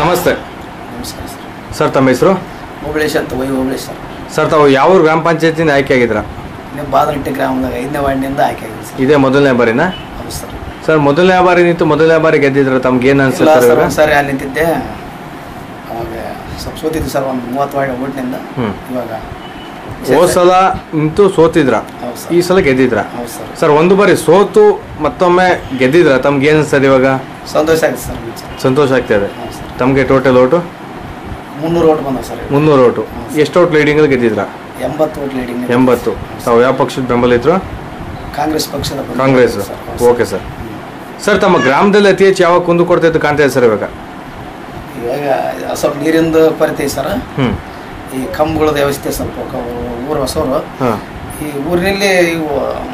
ನಮಸ್ತೆ ನಮಸ್ಕಾರ sir sir ತಮ್ಮ ಹೆಸರು ಓಬಳೇಶ್ ಅಂತ ವೈ ಓಬಳೇಶ್ ಸರ್ ಸರ್ ತಾವು ಯಾವ ಊರು ಗ್ರಾಮ ಪಂಚಾಯತಿಯಿಂದ ಆಯ್ಕೆ ಆಗಿದ್ರ ನೀವು ಬಾದರಟ್ಟಿ ಗ್ರಾಮದಾಗ ಐದನೇ ವಾರ್ಡ್ನಿಂದ ಆಯ್ಕೆ ಆಗಿದೆ ಸರ್ ಇದೇ ಮೊದಲನೇ ಬಾರಿನಾ ಹೌದು ಸರ್ ಸರ್ ಮೊದಲನೇ ಬಾರಿ ನಿಂತು ಮೊದಲನೇ ಬಾರಿ ಗೆದ್ದಿದ್ರ ತಮ್ಗೆ ಏನು ಇಲ್ಲ ಅನ್ಸುತ್ತೆ ಸರ್ ಇವಾಗ ಒಂದ್ಸರಿ ಅಲ್ಲಿ ನಿಂತಿದ್ದೆ ಅವಾಗ ಸ್ವಲ್ಪ ಸೋತಿದ್ವಿ ಸರ್ ಒಂದು ಮೂವತ್ತು ವಾರ್ಡ್ ಓಟ್ನಿಂದ ಹ್ಮ್. ಇವಾಗ ಹೋದ್ ಸಲ ನಿಂತು ಸೋತಿದ್ರ ಹೌದು ಈ ಸರ್ ಸಲ ಗೆದ್ದಿದ್ರ ಹೌದು ಸರ್ ಸರ್ ಒಂದು ಬಾರಿ ಸೋತು ಮತ್ತೊಮ್ಮೆ ಗೆದ್ದಿದ್ರ ತಮ್ಗೆ ಏನು ಅನ್ಸ್ತದೆ ಇವಾಗ ಸಂತೋಷ ಆಗಿದೆ ಸರ್ ಮುಂಚೆ ಸಂತೋಷ ಆಗ್ತದೆ ಹೌದು ಸರ್ ತಮಗೆ ಟೋಟಲ್ ಓಟು ಮುನ್ನೂರು ಓಟ್ ಬಂದವು ಸರ್ ಮುನ್ನೂರು ಓಟು ಎಷ್ಟು ಓಟ್ ಲೀಡಿಂಗಲ್ಲಿ ಗೆದ್ದಿದ್ರ ಎಂಬತ್ತು ಓಟ್ ಲೀಡಿಂಗ್ ಎಂಬತ್ತು ತಾವು ಯಾವ ಪಕ್ಷದ ಬೆಂಬಲ ಇದ್ರು ಕಾಂಗ್ರೆಸ್ ಪಕ್ಷದ ಬಂದು ಕಾಂಗ್ರೆಸ್ ಸರ್ ಹೌದು ಸರ್. ಓಕೆ ಸರ್ ಸರ್ ತಮ್ಮ ಗ್ರಾಮದಲ್ಲಿ ಅತಿ ಹೆಚ್ಚು ಯಾವಾಗ ಕುಂದು ಕೊಡ್ತಾ ಇದ್ದು ಕಾಣ್ತಾ ಇದೆ ಸರ್ ಇವಾಗ ಇವಾಗ ಸ್ವಲ್ಪ ನೀರಿಂದು ಕೊರತೆ ಐತೆ ಸರ್ ಹ್ಞೂ ಈ ಕಂಬಗಳದ ವ್ಯವಸ್ಥೆ ಸ್ವಲ್ಪ ಕ- ಊರು ಹೊಸವರು ಹಾಂ ಈ ಊರಿನಲ್ಲಿ ಇವು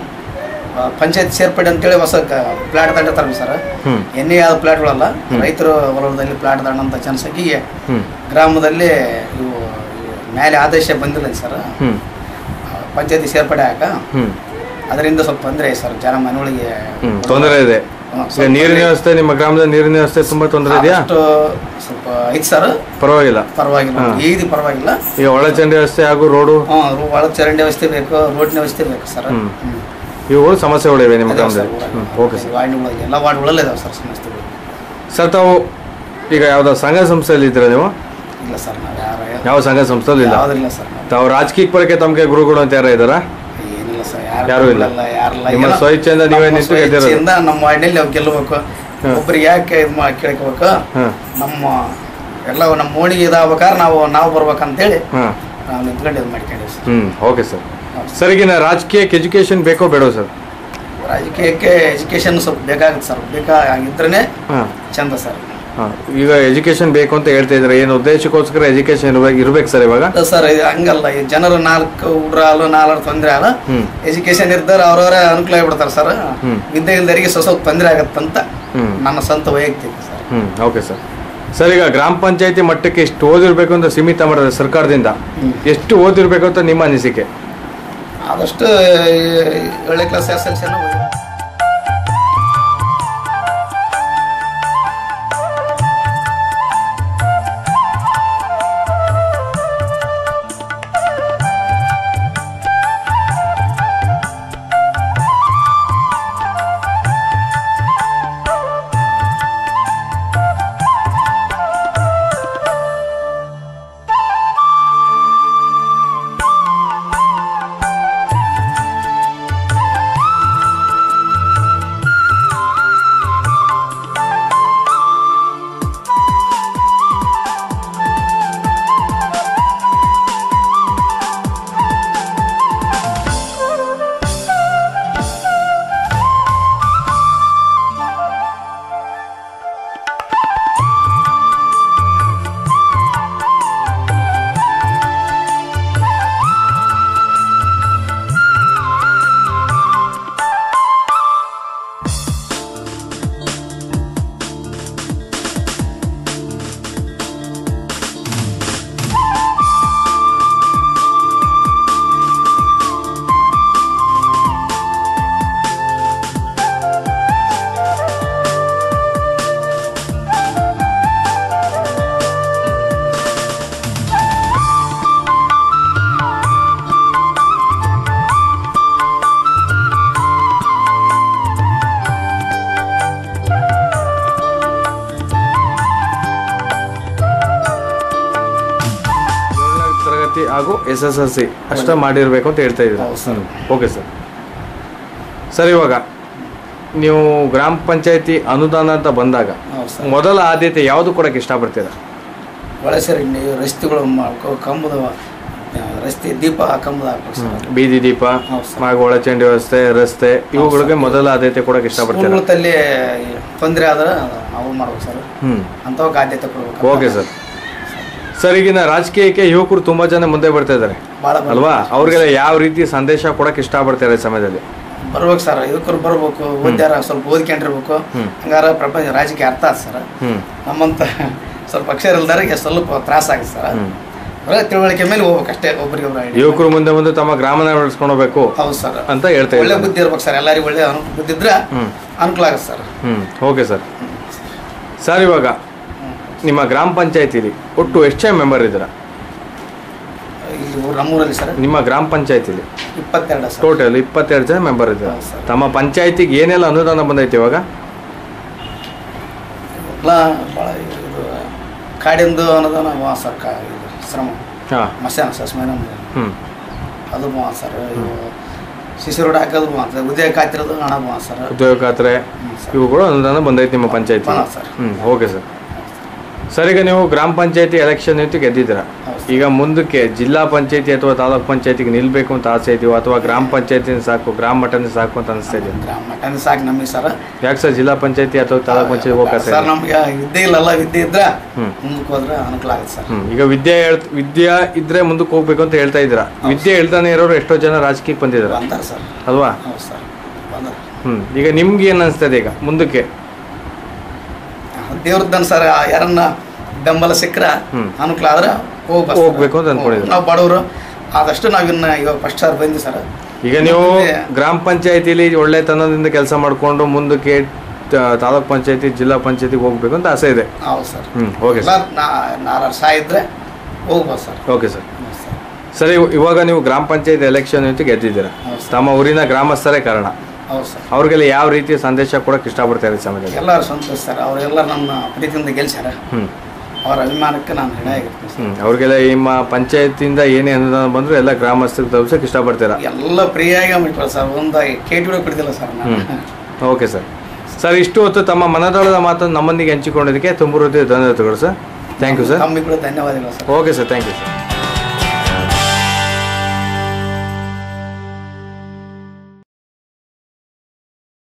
ಆ, ಪಂಚಾಯತ್ ಸೇರ್ಪಡೆ ಅಂತೇಳಿ ಹೊಸ ಪ್ಲಾಟ್ ದಂಡ ತರ ಸರ್ ಹ್ಞೂ ಎನ್ನೇ ಯಾವ್ದು ಪ್ಲಾಟ್ಗಳಲ್ಲ ರೈತರು ಹೊಲದಲ್ಲಿ ಪ್ಲಾಟ್ ದಂಡಂತ ಜನಸಂಖ್ಯೆಗೆ ಹ್ಞೂ ಗ್ರಾಮದಲ್ಲಿ ಇವು ಇವು ಮೇಲೆ ಆದೇಶ ಬಂದಿಲ್ಲ ಸರ್ ಹ್ಞೂ ಪಂಚಾಯತಿ ಸೇರ್ಪಡೆ ಆಗ ಹ್ಞೂ ಅದರಿಂದ ಸ್ವಲ್ಪ ತೊಂದರೆ ಐತೆ ಸರ್ ಜನ ಮನೆಯೊಳಗೆ ಹ್ಞೂ ತೊಂದರೆ ಇದೆ ಹ್ಮ್, ಈಗ ಸ್ವಲ್ಪ ನೀರಿನ ವ್ಯವಸ್ಥೆ ನಿಮ್ಮ ಗ್ರಾಮದಲ್ಲಿ ನೀರಿನ ವ್ಯವಸ್ಥೆ ತುಂಬ ತೊಂದರೆ ಇದೆಯಾ ಅಷ್ಟು ಸ್ವಲ್ಪ ಐತೆ ಸರ್ ಪರವಾಗಿಲ್ಲ ಪರವಾಗಿಲ್ಲ ಹಾ. ಈದಿ ಪರವಾಗಿಲ್ಲ ಈಗ ಒಳಚಂಡಿ ವ್ಯವಸ್ಥೆ ಹಾಗೂ ರೋಡು ಹ್ಞೂ ಒಳ ಚರಂಡಿ ವ್ಯವಸ್ಥೆ ಬೇಕು ರೋಡ್ನ ವ್ಯವಸ್ಥೆ ಬೇಕು ಸರ್ ಹ್ಮ್. ಹ್ಮ್. ಇವು ಸಮಸ್ಯೆಗಳಿವೆ ನಿಮ್ಮ ಅದಾವ್ ಸರ್ ಗ್ರಾಮದಲ್ಲಿ ಊರಾಗ. ಹ್ಞೂ ಓಕೆ ಸರ್ ವಾರ್ಡ್ಗಳಲ್ಲಿ ಎಲ್ಲ ವಾರ್ಡ್ಗಳಲ್ಲಿ ಇದಾವೆ ಸರ್ ಸಮಸ್ಯೆಗಳು ಸರ್ ತಾವು ಈಗ ಯಾವುದೋ ಸಂಘ ಸಂಸ್ಥೆಯಲ್ಲಿ ಇದ್ದೀರಾ ನೀವು ಇಲ್ಲ ಸರ್ ನಾವು ಯಾರು ಯಾವ ಸಂಘ ಸಂಸ್ಥೆಯಲ್ಲಿ ಇಲ್ಲ ಯಾವುದಿಲ್ಲ ಸರ್ ನಾವು ತಾವು ರಾಜಕೀಯಕ್ಕೆ ಬರೋಕ್ಕೆ ತಮಗೆ ಗುರುಗಳು ಅಂತ ಯಾರು ಇದ್ದಾರಾ ಏನಿಲ್ಲ ಸರ್ ಯಾರೂ ಇಲ್ಲ. ಯಾರಿಲ್ಲ ನಿಮ್ಮ ಏನೋ ಸ್ವಇಚ್ಛೆಯಿಂದ ನೀವೇ ನಮ್ಮ ನಿಂತು ಗೆದ್ದಿರೋದು. ಸ್ವಇಚ್ಛೆಯಿಂದ ನಮ್ಮ ವಾರ್ಡ್ನಲ್ಲಿ ನಾವು ಗೆಲ್ಲಬೇಕು ಹ್ಮ್. ಒಬ್ರಿಗೆ ಯಾಕೆ ಇದು ಮಾಡಿ ಕೇಳ್ಕೋಬೇಕು ಹಾಂ ನಮ್ಮ ಎಲ್ಲ ನಮ್ಮ ಓಣಿಗೆ ಇದಾಗ್ಬೇಕಾದ್ರೆ ನಾವು ನಾವು ಬರ್ಬೇಕಂತೇಳಿ ಹಾಂ ನಾವು ನಿಂತ್ಕೊಂಡು ಇದು ಮಾಡ್ಕೊಂಡಿವಿ ಸರ್ ಹ್ಞೂ ಓಕೆ ಸರ್ ಸರ್ ಈಗಿನ ರಾಜಕೀಯಕ್ಕೆ ಎಜುಕೇಷನ್ ಬೇಕೋ ಬೇಡೋ ಸರ್ ರಾಜಕೀಯಕ್ಕೆ ಎಜುಕೇಶನ್ ಸ್ವಲ್ಪ ಬೇಕಾಗುತ್ತೆ ಸರ್ ಬೇಕಾಗಿದ್ರೇ ಹಾಂ ಚಂದ ಸರ್ ಹಾಂ ಈಗ ಎಜುಕೇಷನ್ ಬೇಕು ಅಂತ ಹೇಳ್ತಾ ಇದ್ದಾರೆ ಏನು ಉದ್ದೇಶಕ್ಕೋಸ್ಕರ ಎಜುಕೇಷನ್ ಇರ್ಬೇಕು ಇರ್ಬೇಕು ಸರ್ ಇವಾಗ ಅಲ್ಲ ಸರ್ ಇದು ಹಂಗಲ್ಲ ಈ ಜನರು ನಾಲ್ಕು ಹುಡ್ರ ಅಲ್ಲ ನಾಲ್ಕು ತೊಂದರೆ ಅಲ್ಲ ಹ್ಮ್. ಎಜುಕೇಶನ್ ಇರ್ತಾರೆ ಅವ್ರವರೇ ಅನುಕೂಲ ಆಗ್ಬಿಡ್ತಾರೆ ಸರ್ ಹ್ಮ್. ವಿದ್ಯೆ ಇಲ್ದರಿಗೆ ಸ್ವಲ್ಪ ಸ್ವಲ್ಪ ತೊಂದರೆ ಆಗತ್ತಂತ ಹ್ಮ್. ನನ್ನ ಸ್ವಂತ ವೈಯಕ್ತಿಕ ಸರ್ ಹ್ಞೂ ಓಕೆ ಸರ್ ಸರ್ ಈಗ ಗ್ರಾಮ ಪಂಚಾಯತಿ ಮಟ್ಟಕ್ಕೆ ಎಷ್ಟು ಓದಿರ್ಬೇಕು ಅಂತ ಸೀಮಿತ ಮಾಡಿದ್ರೆ ಸರ್ಕಾರದಿಂದ ಹ್ಮ್. ಎಷ್ಟು ಓದಿರ್ಬೇಕು ಅಂತ ನಿಮ್ಮ ಅನಿಸಿಕೆ ಆದಷ್ಟು ಏಳನೇ ಕ್ಲಾಸ್ ಎಸ್ ಎಲ್ ಸಿ ಏಳನೇ ತರಗತಿ ಹಾಗೂ ಎಸ್ ಎಸ್ ಎಲ್ ಸಿ ಅಷ್ಟ ಮಾಡಿರ್ಬೇಕು ಅಂತ ಹೇಳ್ತಾ ಇದ್ದೀರಾ ಹೌದು ಸರ್. ಓಕೆ ಸರ್ ಸರ್ ಇವಾಗ ನೀವು ಗ್ರಾಮ ಪಂಚಾಯತಿ ಅನುದಾನ ಅಂತ ಬಂದಾಗ ಹೌದು ಸರ್ ಮೊದಲ ಆದ್ಯತೆ ಯಾವುದು ಕೊಡಕ್ಕೆ ಇಷ್ಟಪಡ್ತೀರಾ ಒಳ್ಳೆ ಸರ್ ನೀವು ರಸ್ತೆಗಳು ಮಾಡ್ಕೊ ಕಂಬದ ಆ, ರಸ್ತೆ ದೀಪ ಕಂಬದ ಹಾಕ್ಬೇಕು ಸರ್ ಬೀದಿ ದೀಪ ಹೌದು ಸರ್. ಹಾಗೂ ಒಳಚಂಡಿ ವ್ಯವಸ್ಥೆ ರಸ್ತೆ ಇವುಗಳಿಗೆ ಮೊದಲ ಆದ್ಯತೆ ಕೊಡಕ್ಕೆ ಇಷ್ಟಪಡ್ತೀರಾ ಸ್ಕೂಲ್ಗಳಲ್ಲಿ ತೊಂದರೆ ಆದ್ರೆ ನಾವು ಮಾಡ್ಬೇಕು ಸರ್ ಹ್ಮ್ ಅಂಥವಕ್ಕೆ ಆದ್ಯತೆ ಕೊಡ್ಬೇಕು ಓಕೆ ಸರ್ ಸರ್ ಈಗಿನ ರಾಜಕೀಯಕ್ಕೆ ಯುವಕರು ತುಂಬಾ ಜನ ಮುಂದೆ ಬರ್ತಾ ಇದ್ದಾರೆ ಭಾಳ ಅಲ್ವಾ ಅವ್ರಿಗೆಲ್ಲ ಯಾವ ರೀತಿ ಸಂದೇಶ ಕೊಡಕ್ಕೆ ಇಷ್ಟಪಡ್ತಾರೆ ಈ ಸಮಯದಲ್ಲಿ ಬರ್ಬೇಕು ಸರ್ ಇದಕ್ಕೂ ಬರ್ಬೇಕು ಓದ್ಯಾರ ಸ್ವಲ್ಪ ಓದ್ಕೊಂಡಿರ್ಬೇಕು ಹ್ಮ್. ಹಂಗಾರ ಪ್ರಪಂಚ ರಾಜಕೀಯ ಅರ್ಥ ಆತ್ ಸರ್ ಹ್ಮ್ ನಮ್ಮಂತ ಸ್ವಲ್ಪ ಅಕ್ಷರ ಇಲ್ದಾರಿಗೆ ಸ್ವಲ್ಪ ತ್ರಾಸ ಆಗುತ್ತೆ ಸರ್ ಹ್ಮ್. ಬರೀ ತಿಳುವಳಿಕೆ ಮೇಲೆ ಹೋಗ್ಬೇಕು ಅಷ್ಟೇ ಒಬ್ರಿಗೊಬ್ರು idea. ಯುವಕರು ಮುಂದೆ ಮುಂದೆ ತಮ್ಮ ಗ್ರಾಮನ ಬೆಳೆಸ್ಕೊಂಡು ಹೋಗ್ಬೇಕು ಹೌದು ಸರ್ ಅಂತ ಹೇಳ್ತಾ ಒಳ್ಳೆ ಇದ್ದಾರೆ ಬುದ್ಧಿ ಇರ್ಬೇಕು ಸರ್ ಎಲ್ಲರಿಗೂ ಒಳ್ಳೆ ಅನು ಬುದ್ಧಿ ಇದ್ರೆ ಹ್ಮ್ ಅನುಕೂಲ ಆಗುತ್ತೆ ಸರ್ ಹ್ಮ್ ಓಕೆ ಸರ್ ಸರ್ ಇವಾಗ ನಿಮ್ಮ ಗ್ರಾಮ ಪಂಚಾಯತಿಲಿ ಒಟ್ಟು ಎಷ್ಟು ಜನ ಮೆಂಬರ್ ಇದ್ದೀರಾ ಇಲ್ಲಿ ಊರು ನಮ್ಮೂರಲ್ಲಿ ಸರ್ ನಿಮ್ಮ ಗ್ರಾಮ ಪಂಚಾಯತಿಲಿ ಇಪ್ಪತ್ತೆರಡು ಸರ್ ಟೋಟಲ್ ಇಪ್ಪತ್ತೆರಡು ಜನ ಮೆಂಬರ್ ಇದ್ದಾರೆ ಹೌದು ಸರ್. ತಮ್ಮ ಪಂಚಾಯತಿಗೆ ಏನೆಲ್ಲ ಅನುದಾನ ಬಂದೈತೆ ಇವಾಗ ಎಲ್ಲ ಭಾಳ ಇದು ಕಾಡಿಂದು ಅನ್ನೋದನ್ನ ವಾ ಸರ್ ಕಾ ಇದು ಶ್ರಮ ಹಾಂ ಮಸಾನ ಸರ್ ಸ್ಮೈನ ಹ್ಞೂ ಅದು ಬಾ ಸರ್ ಇವು ಸಿಸಿ ರೋಡ್ ಹಾಕೋದು ಬಾ ಸರ್ ಉದ್ಯೋಗ ಖಾತಿರೋದು ಹಣ ಬಾ ಸರ್ ಉದ್ಯೋಗ ಖಾತ್ರೆ ಹ್ಞೂ ಸರ್ ಇವುಗಳು ಅನುದಾನ ಬಂದೈತೆ ನಿಮ್ಮ ಪಂಚಾಯತಿ ಹಾಂ ಸರ್ ಹ್ಞೂ ಓಕೆ ಸರ್ ಸರ್ ಈಗ ನೀವು ಗ್ರಾಮ ಪಂಚಾಯತಿ ಎಲೆಕ್ಷನ್ ಇತ್ತು ಗೆದ್ದಿದ್ದೀರಾ ಹೌದು ಸರ್. ಈಗ ಮುಂದಕ್ಕೆ ಜಿಲ್ಲಾ ಪಂಚಾಯತಿ ಅಥವಾ ತಾಲೂಕ್ ಪಂಚಾಯತಿಗೆ ನಿಲ್ಬೇಕು ಅಂತ ಆಸೆ ಇದೆಯೋ ಅಥವಾ ಗ್ರಾಮ ಪಂಚಾಯತಿನ ಸಾಕು ಗ್ರಾಮ ಮಟ್ಟನೇ ಸಾಕು ಅಂತ ಅನಿಸ್ತಾ ಇದೆಯಾ ಗ್ರಾಮ ಮಟ್ಟನೇ ಸಾಕು ನಮಗೆ ಸರ್ ಯಾಕೆ ಸರ್ ಜಿಲ್ಲಾ ಪಂಚಾಯತಿ ಅಥವಾ ತಾಲೂಕ್ ಪಂಚಾಯತಿ ಹೋಗಕ್ಕೆ ಆಸೆ ಸರ್ ನಮ್ಗೆ ವಿದ್ಯೆ ಇಲ್ಲಲ್ಲ ವಿದ್ಯೆ ಇದ್ರೆ ಹ್ಮ್. ಮುಂದಕ್ಕೆ ಹೋದ್ರೆ ಅನುಕೂಲ ಆಗುತ್ತೆ ಸರ್ ಹ್ಮ್ ಈಗ ವಿದ್ಯೆ ಹೇಳ್ ವಿದ್ಯಾ ಇದ್ರೆ ಮುಂದಕ್ಕೆ ಹೋಗ್ಬೇಕು ಅಂತ ಹೇಳ್ತಾ ಇದ್ದೀರಾ ವಿದ್ಯೆ ಇಲ್ದಾನೆ ಇರೋರು ಎಷ್ಟೋ ಜನ ರಾಜಕೀಯಕ್ಕೆ ಬಂದಿದ್ದಾರೆ ಬಂದಾರ ಸರ್ ಅಲ್ವಾ ಹೌದು ಸರ್ ಬಂದಾರ ಹ್ಮ್ ಈಗ ನಿಮ್ಗೆ ಏನು ಅನಿಸ್ತದೆ ಈಗ ಮುಂದಕ್ಕೆ ದೇವ್ರದ್ದನ್ ಸರ್ ಯಾರನ್ನ ಬೆಂಬಲ ಸಿಕ್ಕರೆ ಹ್ಮ್. ಅನುಕೂಲ ಆದ್ರೆ ಹೋಗ್ಬೇಕು ಹೋಗ್ಬೇಕು ಅಂತ ಅನ್ಕೊಂಡಿದ್ದೀರಿ. ನಾವು ಬಡವರು ಆದಷ್ಟು ನಾವಿನ್ನ ಇವಾಗ ಫಸ್ಟ್ ಸರ್ ಬಂದ್ವಿ ಸರ್ ಈಗ ನೀವು ಮುಂದೆ- ಗ್ರಾಮ ಪಂಚಾಯತಿಲಿ ಒಳ್ಳೆತನದಿಂದ ಕೆಲಸ ಮಾಡಿಕೊಂಡು ಮುಂದಕ್ಕೆ ತ- ತಾಲೂಕ್ ಪಂಚಾಯತಿ ಜಿಲ್ಲಾ ಪಂಚಾಯತಿಗೆ ಹೋಗ್ಬೇಕು ಅಂತ ಆಸೆ ಇದೆ ಹೌದು ಸರ್ ಹ್ಮ್ ಓಕೆ ಎಲ್ಲ ಸರ್ ನಾಲ್ಕು ಸಹ ಇದ್ರೆ ಹೋಗ್ಬೋದು ಸರ್ ಓಕೆ ಸರ್ ಹೌದು ಸರ್ ಸರಿ ಇವಾಗ ನೀವು ಗ್ರಾಮ ಪಂಚಾಯತ್ ಎಲೆಕ್ಷನ್ ಅಂತ ಗೆದ್ದಿದ್ದೀರಾ ಹೌದು ಸರ್ ತಮ್ಮ ಊರಿನ ಗ್ರಾಮಸ್ಥರೇ ಕಾರಣ ಹೌದು ಸರ್ ಅವ್ರಿಗೆಲ್ಲ ಯಾವ ರೀತಿಯ ಸಂದೇಶ ಕೊಡಕ್ಕೆ ಇಷ್ಟಪಡ್ತಾರೆ ಸಮಾಜಕ್ಕೆ ಎಲ್ಲರೂ ಸಂತೋಷ ಸರ್ ಅವರೆಲ್ಲ ನನ್ನ ಪ್ರೀತಿಯಿಂದ ಗೆಲ್ಸ್ಯಾರ ಹ್ಮ್ ಅವರ ಅಭಿಮಾನಕ್ಕೆ ನಾನು ಹೆಣ ಆಗಿರ್ತೀನಿ ಸರ್ ಹ್ಮ್ ಅವ್ರಿಗೆಲ್ಲ ನಿಮ್ಮ ಪಂಚಾಯತಿಂದ ಏನೇ ಅನುದಾನ ಬಂದ್ರು ಎಲ್ಲ ಗ್ರಾಮಸ್ಥರಿಗೆ ತಲುಪಿಸಕ್ಕೆ ಇಷ್ಟಪಡ್ತೀರಾ ಎಲ್ಲ ಫ್ರೀಯಾಗಿ ಮಾಡ್ಕೊಳ್ಳಿ ಸರ್ ಒಂದು ಕೇಟಿ ಕೂಡ ಬಿಡ್ದಿಲ್ಲ ಸರ್ ನಾನು ಓಕೆ ಸರ್ ಸರ್ ಇಷ್ಟು ಹೊತ್ತು ತಮ್ಮ ಮನದಾಳದ ಮಾತನ್ನು ನಮ್ಮೊಂದಿಗೆ ಹಂಚಿಕೊಂಡಿದ್ದಕ್ಕೆ ತುಂಬ ಹೃದಯ ಧನ್ಯವಾದಗಳು ಸರ್ ಥ್ಯಾಂಕ್ ಯು ಸರ್ ತಮ್ಮಿಗೂ ಕೂಡ ಧನ್ಯವಾದಗಳು sir okay sir thank you sir